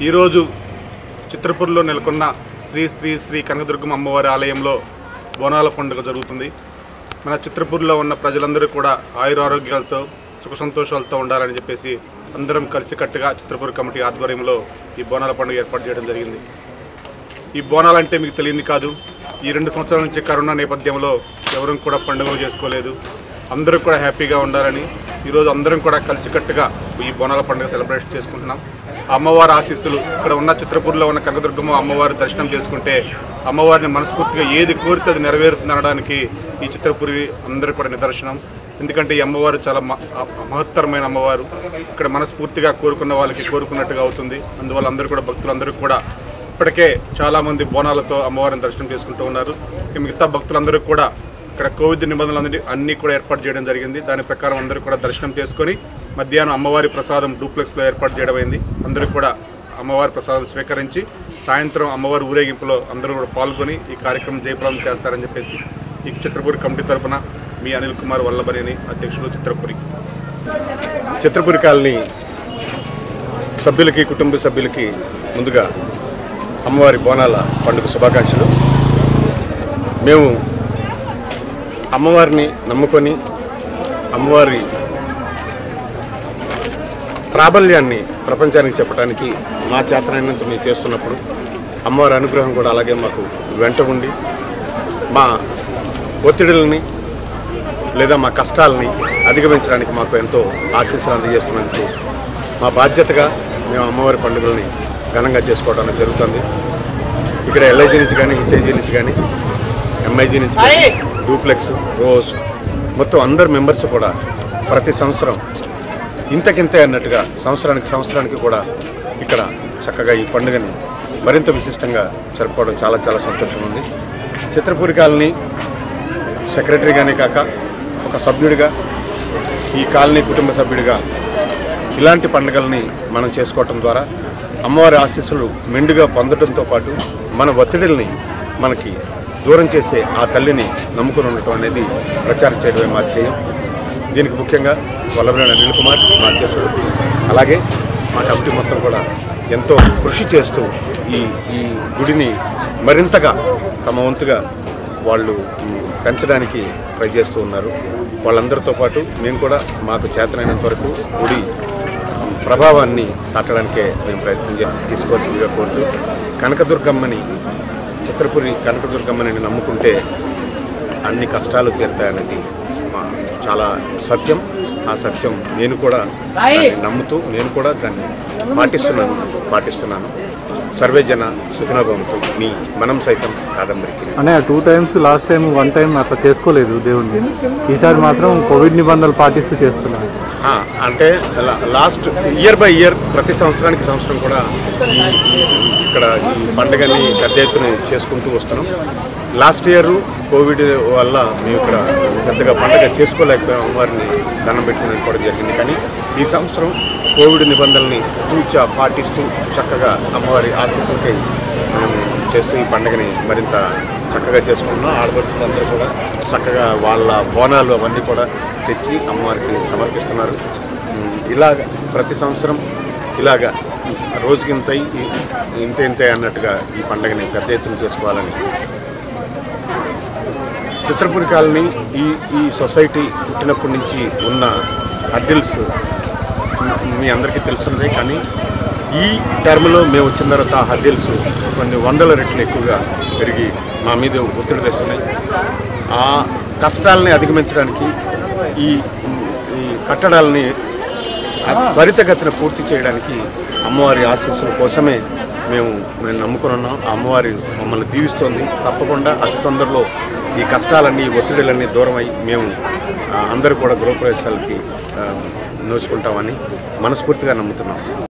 ఈరోజు చిత్రపూర్లో నెలకొన్న శ్రీ శ్రీ శ్రీ కనకదుర్గం అమ్మవారి ఆలయంలో బోనాల పండుగ జరుగుతుంది మన చిత్రపూర్లో ఉన్న ప్రజలందరూ కూడా ఆయురారోగ్యాలతో సుఖ సంతోషాలతో ఉండాలని చెప్పేసి అందరం కలిసికట్టుగా చిత్రపూర్ కమిటీ ఆధ్వర్యంలో ఈ బోనాల పండుగ ఏర్పాటు చేయడం జరిగింది ఈ బోనాలంటే మీకు తెలియంది కాదు ఈ రెండు సంవత్సరాల నుంచి కరోనా నేపథ్యంలో ఎవరూ కూడా పండుగలు చేసుకోలేదు అందరూ కూడా హ్యాపీగా ఉండాలని ఈరోజు అందరం కూడా కలిసికట్టుగా ఈ బోనాల పండుగ సెలబ్రేట్ చేసుకుంటున్నాం అమ్మవారి ఆశీస్సులు ఇక్కడ ఉన్న చిత్రపూర్లో ఉన్న కనకదుర్గమ్మ అమ్మవారి దర్శనం చేసుకుంటే అమ్మవారిని మనస్ఫూర్తిగా ఏది కోరితే అది నెరవేరుతుంది అనడానికి ఈ చిత్రపురి అందరూ కూడా నిదర్శనం ఎందుకంటే ఈ అమ్మవారు చాలా మ- మహత్తరమైన అమ్మవారు ఇక్కడ మనస్ఫూర్తిగా కోరుకున్న వాళ్ళకి కోరుకున్నట్టుగా అవుతుంది అందువల్ల అందరూ కూడా భక్తులందరూ కూడా ఇప్పటికే చాలామంది బోనాలతో అమ్మవారిని దర్శనం చేసుకుంటూ ఉన్నారు ఇక మిగతా భక్తులందరూ కూడా ఇక్కడ కోవిడ్ నిబంధనలు అన్నీ కూడా ఏర్పాటు చేయడం జరిగింది దాని ప్రకారం అందరూ కూడా దర్శనం చేసుకొని మధ్యాహ్నం అమ్మవారి ప్రసాదం డూప్లెక్స్లో ఏర్పాటు చేయడం అయింది అందరూ కూడా అమ్మవారి ప్రసాదం స్వీకరించి సాయంత్రం అమ్మవారి ఊరేగింపులో అందరూ కూడా పాల్గొని ఈ కార్యక్రమం జయప్రదం చేస్తారని చెప్పేసి ఈ చిత్రపూరి కమిటీ తరపున మీ అనిల్ కుమార్ వల్లభనేని అధ్యక్షులు చిత్రపురి చిత్రపురి కాలనీ సభ్యులకి కుటుంబ సభ్యులకి ముందుగా అమ్మవారి బోనాల పండుగ శుభాకాంక్షలు మేము అమ్మవారిని నమ్ముకొని అమ్మవారి ప్రాబల్యాన్ని ప్రపంచానికి చెప్పడానికి మా చేతనైనంత మేము చేస్తున్నప్పుడు అమ్మవారి అనుగ్రహం కూడా అలాగే మాకు వెంట ఉండి మా ఒత్తిడులని లేదా మా కష్టాలని అధిగమించడానికి మాకు ఎంతో ఆశీస్సులు అందజేస్తున్నందుకు మా బాధ్యతగా మేము అమ్మవారి పండుగలని ఘనంగా చేసుకోవడం అనేది జరుగుతుంది ఇక్కడ ఎల్ఐజీ నుంచి కానీ హెచ్ఐజీ నుంచి కానీ ఎంఐజీ నుంచి కానీ డూప్లెక్స్ రోజ్ మొత్తం అందరు మెంబర్స్ కూడా ప్రతి సంవత్సరం ఇంతకింతే అన్నట్టుగా సంవత్సరానికి సంవత్సరానికి కూడా ఇక్కడ చక్కగా ఈ పండుగని మరింత విశిష్టంగా జరుపుకోవడం చాలా చాలా సంతోషంగా ఉంది చిత్రపూరి కాలనీ సెక్రటరీగానే కాక ఒక సభ్యుడిగా ఈ కాలనీ కుటుంబ సభ్యుడిగా ఇలాంటి పండుగల్ని మనం చేసుకోవటం ద్వారా అమ్మవారి ఆశీస్సులు మెండుగా పొందడంతో పాటు మన ఒత్తిడిల్ని మనకి దూరం చేసే ఆ తల్లిని నమ్ముకుని ఉండటం అనేది ప్రచారం చేయడమే మా ధ్యేయం దీనికి ముఖ్యంగా వల్లభనేని అనిల్ కుమార్ మా అధ్యక్షుడు అలాగే మా కమిటీ మొత్తం కూడా ఎంతో కృషి చేస్తూ ఈ ఈ గుడిని మరింతగా తమ వంతుగా వాళ్ళు మ్, పెంచడానికి ట్రై చేస్తూ ఉన్నారు వాళ్ళందరితో పాటు మేము కూడా మాకు చేతనైనంత వరకు గుడి ప్రభావాన్ని చాటడానికే మేము ప్రయత్నం చే తీసుకోవాల్సిందిగా కోరుతూ కనకదుర్గమ్మని చిత్రపురి కనకదుర్గమ్మని నమ్ముకుంటే అన్ని కష్టాలు తీరుతాయనేది మా చాలా సత్యం ఆ సత్యం నేను కూడా దాన్ని నమ్ముతూ నేను కూడా దాన్ని పాటిస్తున్నాను పాటిస్తున్నాను సర్వే జన సుఖనభవంతు మీ మనం సైతం కాదంబరికి అనే two times last time one time అట్లా చేసుకోలేదు దేవుణ్ణి ఈసారి మాత్రం కోవిడ్ నిబంధనలు పాటిస్తూ చేస్తున్నారు ఆ, అంటే లా- లాస్ట్ ఇయర్ బై ఇయర్ ప్రతి సంవత్సరానికి సంవత్సరం కూడా ఈ ఈ- ఇక్కడ ఈ పండుగని పెద్ద ఎత్తున చేసుకుంటూ వస్తున్నాం లాస్ట్ ఇయర్ కోవిడ్ వల్ల మేము ఇక్కడ పెద్దగా పండుగ చేసుకోలేకపోయాం వారిని దండం పెట్టుకుని వెళ్ళిపోవడం జరిగింది కానీ ఈ సంవత్సరం కోవిడ్ నిబంధనల్ని తూచా పాటిస్తూ చక్కగా అమ్మవారి ఆశీస్సులకై మేము చేస్తూ ఈ పండుగని మరింత చక్కగా చేసుకుంటున్నాం ఆడపడుతులందరూ కూడా చక్కగా వాళ్ళ బోనాలు అవన్నీ కూడా తెచ్చి అమ్మవారికి సమర్పిస్తున్నారు ఉమ్, ఇలాగ ప్రతి సంవత్సరం ఇలాగ రోజుకి ఇంత ఇంత ఇంతే అన్నట్టుగా ఈ పండుగని పెద్ద ఎత్తున చేసుకోవాలని చిత్రపురి కాలనీ ఈ ఈ సొసైటీ పుట్టినప్పటి నుంచి ఉన్న అడ్డిల్స్ మీ అందరికీ తెలుసున్నదే కానీ ఈ టర్మ్లో మేము వచ్చిన తర్వాత ఆ హర్డిల్స్ కొన్ని వందల రెట్లు ఎక్కువగా పెరిగి మా మీద ఒత్తిడి తెస్తున్నాయి ఆ కష్టాలని అధిగమించడానికి ఈ ఈ కట్టడాలని త్వరితగతిన పూర్తి చేయడానికి అమ్మవారి ఆశీస్సుల కోసమే మేము మేము నమ్ముకుని ఉన్నాం ఆ అమ్మవారి మమ్మల్ని దీవిస్తోంది తప్పకుండా అతి తొందరలో ఈ కష్టాలన్నీ ఈ ఒత్తిడిలన్నీ దూరమై మేము ఆ, అందరూ కూడా గృహప్రవేశాలకి ఆ, నోచుకుంటామని మనస్ఫూర్తిగా నమ్ముతున్నాం